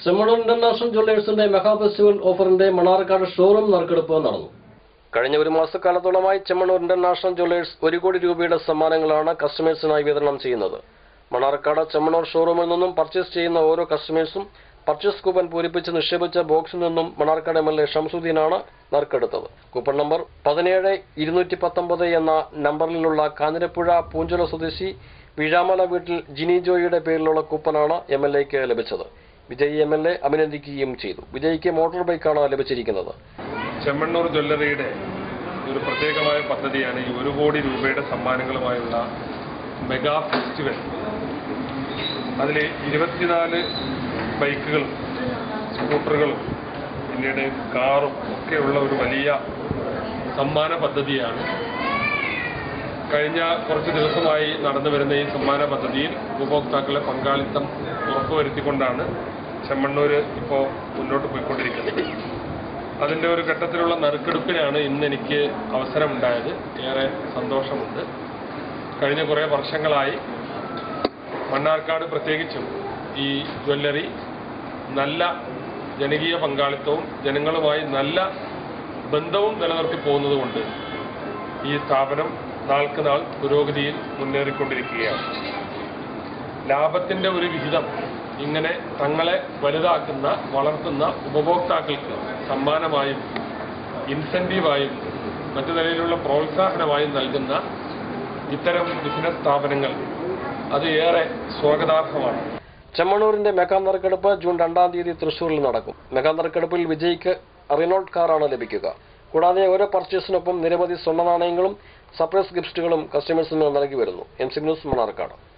Chemmanur international ജ്വല്ലേഴ്സിന്റെ mega festival ഓഫറിന്റെ Mannarkkad showroom നറുക്കെടുപ്പ് നടന്നു കഴിഞ്ഞ ഒരു മാസക്കാലത്തോളമായി ചെമ്മണൂർ ഇന്റർനാഷണൽ ജ്വല്ലേഴ്സ് ഒരു കോടി രൂപയുടെ സമ്മാനങ്ങളാണ് കസ്റ്റമേഴ്സിനായി വിതരണം ചെയ്യുന്നത് മണാർക്കാട് ചെമ്മണൂർ ഷോറൂമിൽ നിന്നും പർച്ചേസ് ചെയ്യുന്ന ഓരോ കസ്റ്റമേഴ്സും പർച്ചേസ് കൂപ്പൺ പൂരിപ്പിച്ച് നിക്ഷേപിച്ച ബോക്സിൽ നിന്നും മണാർക്കാട് എം എൽ എ ഷംസുദ്ദീനാണ് നറുക്കെടുത്തത് കൂപ്പൺ നമ്പർ പതിനേഴ് ഇരുന്നൂറ്റി പത്തൊമ്പത് എന്ന നമ്പറിലുള്ള കാഞ്ഞിരപ്പുഴ പൂഞ്ചുല സ്വദേശി വീഴാമല വീട്ടിൽ ജിനി ജോയിയുടെ പേരിലുള്ള കൂപ്പനാണ് എം എൽ എക്ക് ലഭിച്ചത് വിജയ് എം എൽ എ അഭിനന്ദിക്കുകയും ചെയ്തു വിജയ്ക്ക് മോട്ടോർ ബൈക്കാണ് ലഭിച്ചിരിക്കുന്നത് ചെമ്മണ്ണൂർ ജ്വല്ലറിയുടെ ഒരു പ്രത്യേകമായ പദ്ധതിയാണ് ഈ ഒരു കോടി രൂപയുടെ സമ്മാനങ്ങളുമായുള്ള മെഗാ ഫെസ്റ്റിവൽ അതിൽ ഇരുപത്തിനാല് ബൈക്കുകളും സ്കൂട്ടറുകളും പിന്നീട് കാറും ഒക്കെയുള്ള ഒരു വലിയ സമ്മാന പദ്ധതിയാണ് കഴിഞ്ഞ കുറച്ച് ദിവസമായി നടന്നു വരുന്ന ഈ സമ്മാന പദ്ധതിയിൽ ഉപഭോക്താക്കളെ പങ്കാളിത്തം ഉറപ്പുവരുത്തിക്കൊണ്ടാണ് ചെമ്മണ്ണൂർ ഇപ്പോൾ മുന്നോട്ട് പോയിക്കൊണ്ടിരിക്കുന്നത് അതിൻ്റെ ഒരു ഘട്ടത്തിലുള്ള നറുക്കെടുപ്പിനാണ് ഇന്ന് എനിക്ക് അവസരമുണ്ടായത് ഏറെ സന്തോഷമുണ്ട് കഴിഞ്ഞ കുറേ വർഷങ്ങളായി മണ്ണാർക്കാട് പ്രത്യേകിച്ചും ഈ ജ്വല്ലറി നല്ല ജനകീയ പങ്കാളിത്തവും ജനങ്ങളുമായി നല്ല ബന്ധവും നിലനിർത്തി പോകുന്നതുകൊണ്ട് ഈ സ്ഥാപനം നാൾക്ക് നാൾ പുരോഗതിയിൽ മുന്നേറിക്കൊണ്ടിരിക്കുകയാണ് ലാഭത്തിന്റെ ഒരു വിഹിതം ഇങ്ങനെ തങ്ങളെ വലുതാക്കുന്ന വളർത്തുന്ന ഉപഭോക്താക്കൾക്ക് സമ്മാനമായും ഇൻസെന്റീവായും മറ്റു നിലയിലുള്ള പ്രോത്സാഹനമായും നൽകുന്ന ഇത്തരം ബിസിനസ് സ്ഥാപനങ്ങൾ അത് ഏറെ സ്വാഗതാർഹമാണ് ചെമ്മണൂരിന്റെ മെഗാ നറുക്കെടുപ്പ് ജൂൺ രണ്ടാം തീയതി തൃശൂരിൽ നടക്കും മെഗാ നറുക്കെടുപ്പിൽ വിജയ്ക്ക് റിനോൾട്ട് കാറാണ് ലഭിക്കുക കൂടാതെ ഓരോ പർച്ചേസിനൊപ്പം നിരവധി സ്വർണ്ണ നാണയങ്ങളും സർപ്രൈസ് ഗിഫ്റ്റുകളും കസ്റ്റമേഴ്സിന് നൽകി വരുന്നു എം സി ന്യൂസ് മണാർക്കാട്